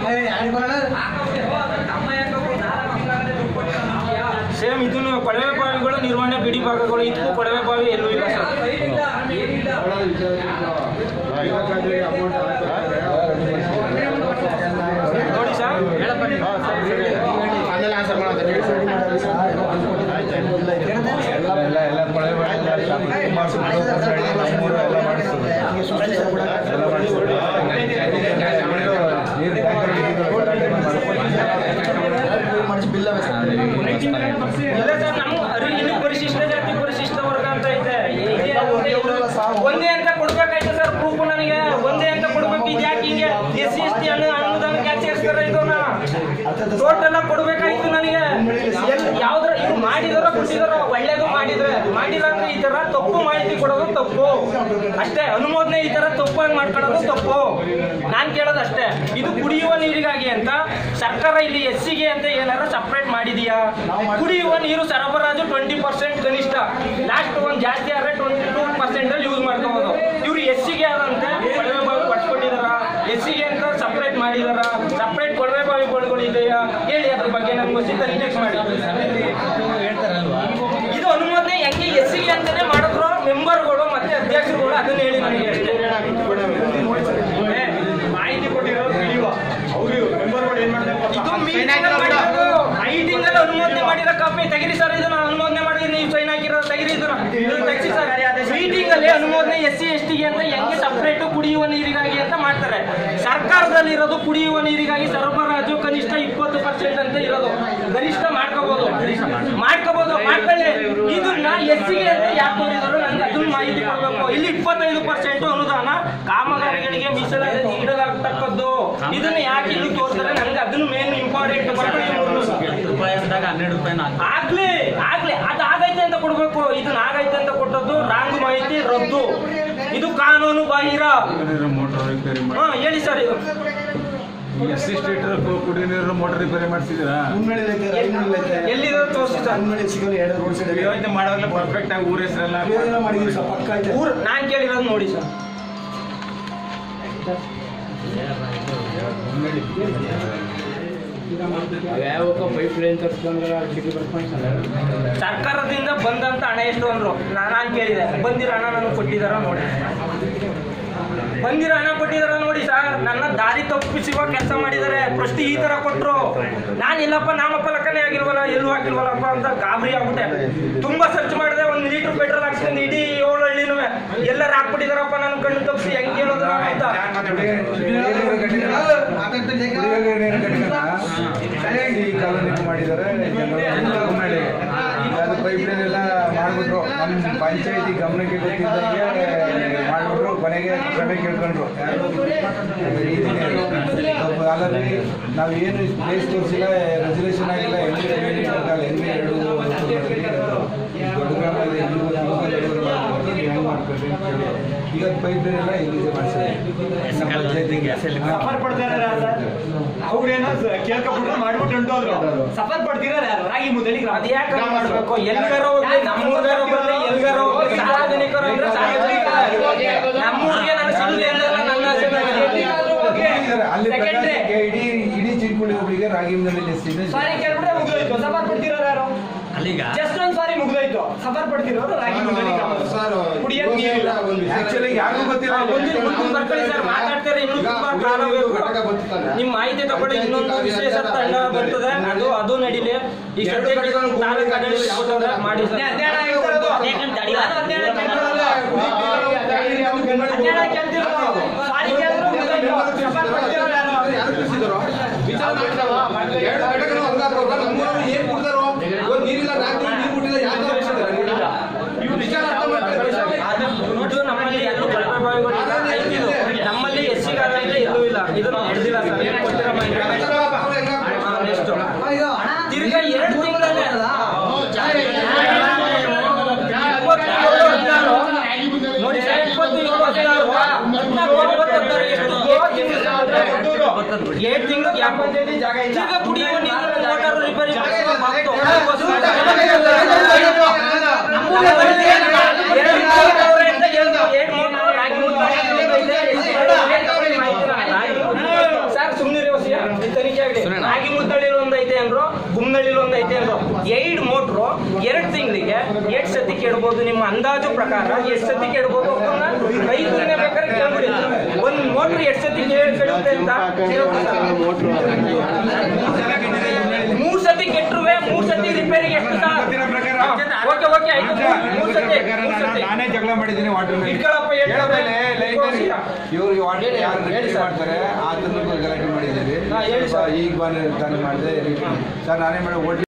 Same ಇದನ್ನು ಕೊಳವೆ ಬಾವಿಗಳು ನಿರ್ವಹಣೆ ಬಿಡಿ ಭಾಗಗಳು ಇದಕ್ಕೂ ಕೊಳವೆ ಬಾವಿ ಎಲ್ಲೂ ಇಲ್ಲ ಸರ್ ನೋಡಿ ಸರ್ ಆಮೇಲೆ ಆನ್ಸರ್ ಮಾಡೋದು ಎಲ್ಲ ಎಲ್ಲ ಕೊಳೆ ಮಾಡಿಸ್ತಾರೆ ನಮ್ಮೂರು ಎಲ್ಲ ಮಾಡಿಸ್ತಾರೆ ಎಲ್ಲ ಮಾಡಿಸ್ತಾರೆ ನೀರು ಇಲ್ಲ ಸರ್ ನಮ್ಮ ಅರಿವಿನ ಪರಿಶಿಷ್ಟ ಜಾತಿ ಪರಿಶಿಷ್ಟ ವರ್ಗ ಅಂತ ಐತೆ ಇದೆ ಅಂತ ಇವ್ರು ಒಂದೇ ಅಂತ ಕೊಡ್ಬೇಕಾಯ್ತು ಸರ್ ಪ್ರೂಫ್ ನನಗೆ ಒಂದೇ ಅಂತ ಕೊಡ್ಬೇಕು ಇದು ಯಾಕೆ ಹಿಂಗೆ ಎಸ್ ಸಿ ಎಸ್ ಟಿ ಅನ್ನು ಅನುದಾನಕ್ಕೆ ಯಾಕೆ ಸೇರಿಸ್ತಾರೆ ಇದನ್ನ ಟೋಟಲ್ ಕೊಡ್ಬೇಕಾಯ್ತು ನನಗೆ ಎಲ್ ಯಾವ್ದ್ರ ಇವ್ರು ಮಾಡಿದಾರೋ ಕೊಟ್ಟಿದಾರೋ ಒಳ್ಳೇದು ಮಾಡಿದ್ರೆ ಮಾಡಿಲ್ಲ ಅಂದ್ರೆ ಈ ತರ ತಪ್ಪು ಮಾಹಿತಿ ಕೊಡೋದು ತಪ್ಪು ಅಷ್ಟೇ ಅನುಮೋದನೆ ಈ ತರ ತಪ್ಪಾಗಿ ಮಾಡ್ಕೊಳ್ಳೋದು ತಪ್ಪು ನಾನ್ ಕೇಳೋದು ಅಷ್ಟೇ ಇದು ಕುಡಿಯುವ ನೀರಿಗಾಗಿ ಅಂತ ಸರ್ಕಾರ ಇಲ್ಲಿ ಎಸ್ ಸಿಗೆ ಅಂತ ಏನಾರ ಸಪ್ರೇಟ್ ಮಾಡಿದೀಯಾ ಕುಡಿಯುವ ನೀರು ಸರಬರಾಜು ಟ್ವೆಂಟಿ ಪರ್ಸೆಂಟ್ ಕನಿಷ್ಠ ಲಾಸ್ಟ್ ಒಂದ್ ಜಾಸ್ತಿ ಆದ್ರೆ ಟ್ವೆಂಟಿ ಟೂ ಪರ್ಸೆಂಟ್ ಅಲ್ಲಿ ಯೂಸ್ ಮಾಡ್ಕೋಬಹುದು ಇವ್ರು ಎಸ್ ಸಿಗೆ ಆದಂತೆ ಕೊಳವೆ ಬಾವಿ ಪಡ್ಸ್ಕೊಟ್ಟಿದಾರ ಎಸ್ ಸಿಗೆ ಅಂತ ಸಪ್ರೇಟ್ ಮಾಡಿದಾರ ಸಪ್ರೇಟ್ ಕೊಳವೆ ಬಾವಿಗಳು ಇದೆಯಾ ಹೇಳಿ ಅದ್ರ ಬಗ್ಗೆ ನಮ್ಗೆ ಗೊತ್ತಿದ್ದ ರಿಜೆಕ್ಟ್ ಮಾಡಿ ಇದು ಅನುಮೋದನೆ ಹೆಂಗೆ ಎಸ್ ಸಿಗೆ ಅಂತಾನೆ ಮಾಡಿದ್ರು ಮೆಂಬರ್ಗಳು ಮತ್ತೆ ಅಧ್ಯಕ್ಷರುಗಳು ಅದನ್ನ ಹೇಳಿ ನನಗೆ ಅಷ್ಟೇ ಏ, ಮಾಹಿತಿ ಕೊಟ್ಟಿರೋರು ತಿಳಿಯುವ ಅವರು ಮೆಂಬರ್ಗಳು ಏನ್ ಮಾಡ್ತಾರೆ ಮೀಟಿಂಗ್ ಅಲ್ಲಿ ಅನುಮೋದನೆ ಮಾಡಿರೋ ಕಾಪಿ ತೆಗಿರಿ ಸರ್ ಇದನ್ನ ಅನುಮೋದನೆ ಮಾಡಿದ್ರೆ ನೀವು ಸೈನ್ ಹಾಕಿರೋ ತೆಗಿರಿ ಇದನ್ನ ಇದನ್ನ ತೆಗ್ಸಿ ಸರ್ ಮೀಟಿಂಗ್ ಅಲ್ಲಿ ಅನುಮೋದನೆ ಎಸ್ ಸಿ ಎಸ್ ಟಿಗೆ ಅಂತ ಹೆಂಗೆ ಸಪ್ರೇಟ್ ಕುಡಿಯುವ ನೀರಿಗಾಗಿ ಅಂತ ಮಾಡ್ತಾರೆ ಸರ್ಕಾರದಲ್ಲಿ ಇರೋದು ಕುಡಿಯುವ ನೀರಿಗಾಗಿ ಸರಬರಾಜು ಕನಿಷ್ಠ ಇಪ್ಪತ್ತು ಪರ್ಸೆಂಟ್ ಅಂತ ಇರೋದು ಗರಿಷ್ಠ ಮಾಡ್ಕೋಬಹುದು ಮಾಡ್ಕೋಬಹುದು ಮಾಡ್ಕೊಳ್ಳಿ ಇದನ್ನ ಎಸ್ಸಿಗೆ ಅಂತ ಯಾಕೆ ನೋಡಿದ್ರು ನನ್ಗೆ ಅದನ್ನ ಮಾಹಿತಿ ಕೊಡ್ಬೇಕು ಇಲ್ಲಿ ಇಪ್ಪತ್ತೈದು ಪರ್ಸೆಂಟ್ ಅನುದಾನ ಕಾಮಗಾರಿಗಳಿಗೆ ಮೀಸಲಾತಿ ನೀಡಲಾಗ್ತಕ್ಕದ್ದು ಇದನ್ನ ಯಾಕೆ ಇಲ್ಲಿ ತೋರಿಸ್ತಾರೆ ನನ್ಗೆ ಅದನ್ನ ಮೇನ್ ಇಂಪಾರ್ಟೆಂಟ್ ರೂಪಾಯಿ ಅಂದಾಗ ಹನ್ನೆರಡು ರೂಪಾಯಿ ಆಗ್ಲಿ ಆಗ್ಲಿ ಅದು ಆಗೈತೆ ಅಂತ ಕೊಡ್ಬೇಕು ಇದನ್ನ ಆಗೈತೆ ಅಂತ ಕೊಟ್ಟದ್ದು ರಾಂಗ್ ಮಾಹಿತಿ ರದ್ದು ಇದು ಕಾನೂನು ಬಾಹಿರ ಮೋಟರ್ ರಿಪೇರಿ ಹಾ ಹೇಳಿ ಸರ್ ಇದು ಮಾಡಿ ಎಸ್ ಸಿ ಸ್ಟೇಟ್ ಕುಡಿಯೋ ನೀರು ಮೋಟರ್ ರಿಪೇರಿ ಮಾಡಿಸಿದ್ದೀರಾ ಎಲ್ಲಿದೆ ತೋರಿಸಿ ಸರ್ ಯೋಚನೆ ಮಾಡುವಾಗಲೇ ಪರ್ಫೆಕ್ಟ್ ಆಗಿ ಊರ ಹೆಸರೆಲ್ಲ ಊರ್ ನಾನ್ ಕೇಳಿರೋದು ನೋಡಿ ಸರ್ ಪೈಪ್ ಲೈನ್ ತರ್ಸ್ಕೊಂಡ್ರೆ ಚೀಟಿ ಬರ್ಕೊಂಡು ಸರ್ಕಾರದಿಂದ ಬಂದಂತ ಹಣ ಎಷ್ಟು ಅಂದ್ರು ನಾ- ನಾನ್ ಕೇಳಿದೆ ಬಂದಿರೋ ಹಣ ನನಗೆ ಕೊಟ್ಟಿದಾರ ನೋಡಿ ಬಂದಿರೋ ಹಣ ಕೊಟ್ಟಿದಾರ ನೋಡಿ ಸರ್ ನನ್ನ ದಾರಿ ತಪ್ಪಿಸುವ ಕೆಲಸ ಮಾಡಿದ್ದಾರೆ ಪ್ರಶ್ನೆ ಈ ತರ ಕೊಟ್ರು ನಾನು ಇಲ್ಲಪ್ಪ ನಾಮಫಲಕನೇ ಆಗಿಲ್ವಲ್ಲ ಎಲ್ಲೂ ಆಗಿಲ್ವಲ್ಲಪ್ಪ ಅಂತ ಗಾಬರಿ ಆಗ್ಬಿಟ್ಟೆ ತುಂಬಾ ಸರ್ಚ್ ಮಾಡಿದೆ ಒಂದ್ ಲೀಟರ್ ಪೆಟ್ರೋಲ್ ಹಾಕ್ಸ್ಕೊಂಡು ಇಡೀ ಏಳು ಹಳ್ಳಿನೂ ಎಲ್ಲರೂ ಹಾಕ್ಬಿಟ್ಟಿದಾರಪ್ಪ ನನ್ನ ಕಣ್ಣು ತಪ್ಪಿಸಿ ಹೆಂಗ್ ಕೇಳೋದು ನಾನು ಅಂತ ಈ ಕಾಲೋನಿ ಮಾಡಿದ್ದಾರೆ ಮಾಡಿ ಅದು ಪೈಪ್ ಲೈನ್ ಎಲ್ಲ ಮಾಡಿಬಿಟ್ರು ನಮ್ಮ ಪಂಚಾಯತಿ ಗಮನಕ್ಕೆ ಗೊತ್ತಿದ್ದಂಗೆ ಮಾಡಿಬಿಟ್ರು ಕೊನೆಗೆ ಕ್ರಮ ಕೇಳ್ಕೊಂಡ್ರು ಅಲ್ಲಲ್ಲಿ ನಾವು ಏನು ಪ್ಲೇಸ್ ತೋರಿಸಿಲ್ಲ ರೆಸಲ್ಯೂಷನ್ ಆಗಿಲ್ಲ ಎಲ್ಲಿ ಎಲ್ಲಿ ಎರಡು ದೊಡ್ಡ ಗ್ರಾಮ ಇದೆ ಇಲ್ಲಿ ಒಂದು local level ಮಾಡ್ಬೋದು, ನೀವು ಹೆಂಗ್ ಮಾಡ್ಕೊಳ್ರಿ ಅಂತ ಕೇಳಿ. ಈಗ ಪೈಪ್ ಲೈನ್ ಎಲ್ಲ ಇಲ್ಲಿದೆ ಮಾಡಿಸಿದೆ ನಮ್ಮ ಪಂಚಾಯತಿಗೆ ಸಫರ್ ಪಡ್ತಾರೆ ಅವ್ರೇನೋ ಕೇಳ್ಕೊಬಿಟ್ರೆ ಮಾಡ್ಬಿಟ್ಟು ಹೊಂಟೋದ್ರು ಸಫರ್ ಪಡ್ತಿರೋರು ಯಾರು ರಾಗಿ ಮುದ್ದಳಿ ಗ್ರಾಮ ಅದ್ ಯಾಕೆ ಹಂಗ್ ಮಾಡ್ಬೇಕು ಎಲ್ಗಾರೋ ಹೋಗ್ಲಿ ನಮ್ಮೂರ್ಗಾರೋ ಬರ್ಲಿ ಎಲ್ಗಾರೋ ಹೋಗ್ಲಿ ಸಾರ್ವಜನಿಕರು ಅಂದ್ರೆ ಸಾರ್ವಜನಿಕ ನಮ್ಮೂರಿಗೆ ನಾನು ಸಿಗುತ್ತೆ ಅನ್ನೋದಲ್ಲ ನನ್ನ ಆಸೆ ನನಗೆ. ಅಲ್ಲಿ Secondary. ಪ್ರಕಾಶಕ್ಕೆ ಇಡೀ ಇಡೀ ಚಿನ್ಕುಳಿ ಹೋಬಳಿಗೆ ರಾಗಿಮ್ನಲ್ಲಿ ಎಷ್ಟಿದೆ ಸಾರಿ ಕೇಳ್ಬಿಟ್ರೆ ಮುಗ್ದೋಯ್ತು ಸಫರ್ ಪಡ್ತಿರೋರು ಯಾರು ಅಲ್ಲಿಗ ಜಸ್ಟ್ ಒಂದ್ ಸಾರಿ ಮುಗ್ದೋಯ್ತು ಸಫರ್ ಪಡ್ತಿರೋರು ರಾಗಿ ಮುದ್ದಳಿ ಗ್ರಾಮ ಕುಡಿಯಕ್ ನೀರಿಲ್ಲ ಆಕ್ಚುಲಿ ಯಾರಿಗೂ ಗೊತ್ತಿಲ್ಲ ಹಾ, ಮುಂದಿನ ಮುಂದಿನ ಬರ್ಕೊಳ್ಳಿ ಸರ್ ಮಾತಾಡ್ತಾರೆ ಇನ್ನೂ ತುಂಬಾ ಕಾಲ ಬೇಕು ನಿಮ್ ಮಾಹಿತಿ ತಗೊಳ್ಳಿ ಇನ್ನೊಂದು ವಿಶೇಷ ತಂಡ ಬರ್ತದೆ ಅದು ಅದು ನಡೀಲಿ ಈ ಸದ್ಯಕ್ಕೆ ತಾಲೂಕು ಆಡಳಿತ ಕೊಟ್ಟವ್ರೆ, ಮಾಡಿ ಸರ್. ಅದ್ಯಾಣ ಹೇಳ್ತಿರೋದು. ಯಾಕಂತ ತಡಿ. ನಾನು ಅದ್ಯಾಣ ಕೇಳ್ತಿರೋದು. ಅದ್ಯಾಣ ಕೇಳ್ತಿರೋದು. ಸಾರಿ ಕೇಳಿದ್ರು ಮುಗ್ದೋಯ್ತು. ಸಫರ್ ಪಡ್ತಿರೋರು ಯಾರು? ವಿಚಾರ ಮಾಡಿದ್ರವ ಎರಡು ಘಟಕಗಳು ಹಂಗಾದ್ರವ ನಮ್ಮೂರವ್ರು ಏನ್ ಕುಡ್ದಾರೋ ಇವತ್ತು ನೀರಿಲ್ಲ ರಾತ್ರಿ ನೀರು ಬಿಟ್ಟಿಲ್ಲ ಯಾರು ವಿಚಾರ ಅರ್ಥ ಮಾಡ್ತಾರೆ ಇದು ನಮ್ಮಲ್ಲಿ ಎಲ್ಲೂ ಕಳಪೆ ಬಾವಿಗಳಿಲ್ಲ ಐತಿದು. ನಮ್ಮಲ್ಲಿ ಎಸ್ ಸಿ ಎಲ್ಲೂ ಇಲ್ಲ ಇದು ನಾವು ಹಿಡ್ದಿಲ್ಲ ಸರ್ ಏನ್ ಕೊಟ್ಟಿರೋ ಮಾಹಿತಿ ಹಾ, next. ತಿರ್ಗಾ ಎರಡು ತಿಂಗಳಲ್ಲೇ ನೋಡಿ ಸರ್ ಇಪ್ಪತ್ತು ಇಪ್ಪತ್ತಾರು ಹದಿನಾಲ್ಕು ಒಂಬತ್ತು ಹದಿನಾರು ಎಷ್ಟು ಏಳು ತಿಂಗಳು ಗ್ಯಾಪ್ ತಿರ್ಗಾ ಕುಡಿಯುವ ನೀರು ಮೋಟಾರ್ ರಿಪೇರಿ ಮಾಡಿಸುವ ಬಾಕ್ತು. ಎರಡು ಸಾವಿರ ಅಂತ ಹೇಳ್ದು. ಏಳು ಮೋಟಾರ್ ಹಾಕಿ ಮುಟ್ಟ- ಸರ್ ಸುಮ್ಮನೆ ತಿಂಗಳಿಗೆ ಎಷ್ಟು ಸತಿ ಕೆಡ್ಬೋದು ನಿಮ್ಮ ಅಂದಾಜು ಪ್ರಕಾರ ಎಷ್ಟು ಸತಿ ಕೆಡ್ಬೋದು ಒಬ್ಬನ್ನ ರೈತರನ್ನೇ ಬೇಕಾದ್ರೆ ಕೇಳ್ಬಿಡಿ ಒಂದು ಮೋಟ್ರ್ ಎಷ್ಟು ಸತಿ ಕೇ- ಕೆಡುತ್ತೆ ಅಂತ ಹೇಳ್ಬಿಡಿ ಸರ್. ಮೂರ್ ಸತಿ ಕೆಟ್ಟರುವೆ ಮೂರ್ ಸತಿ ರಿಪೇರಿಗೆ ಎಷ್ಟು ಗೊತ್ತಿರೋ ಪ್ರಕಾರ ಓಕೆ ಓಕೆ ಆಯ್ತು ಮೂರ್ ಸತಿ ಪ್ರಕಾರ ಮೂರ್ ನಾನು- ಸತಿ ನಾನೇ ಜಗಳ ಮಾಡಿದ್ದೀನಿ ವಾಟರ್ ಇಟ್ಕೊಳಪ್ಪ, ಹೇಳ್ತಾರೆ. ಇವ್ರಿಗೆ ವಾಟರ್ ಹೇಳಿ, ಯಾರು ಹೇಳಿ ರೆಡಿ ಸರ್. ಮಾಡ್ತಾರೆ ಅದನ್ನು ಗಲಾಟೆ ಮಾಡಿದ್ದೀವಿ ಹಾ, ಹೇಳಿ ಸರ್. ಈಗ ಬಂದು ತಾನೇ ಮಾಡಿದೆ ಸರ್ ನಾನೇ ಮಾಡಿ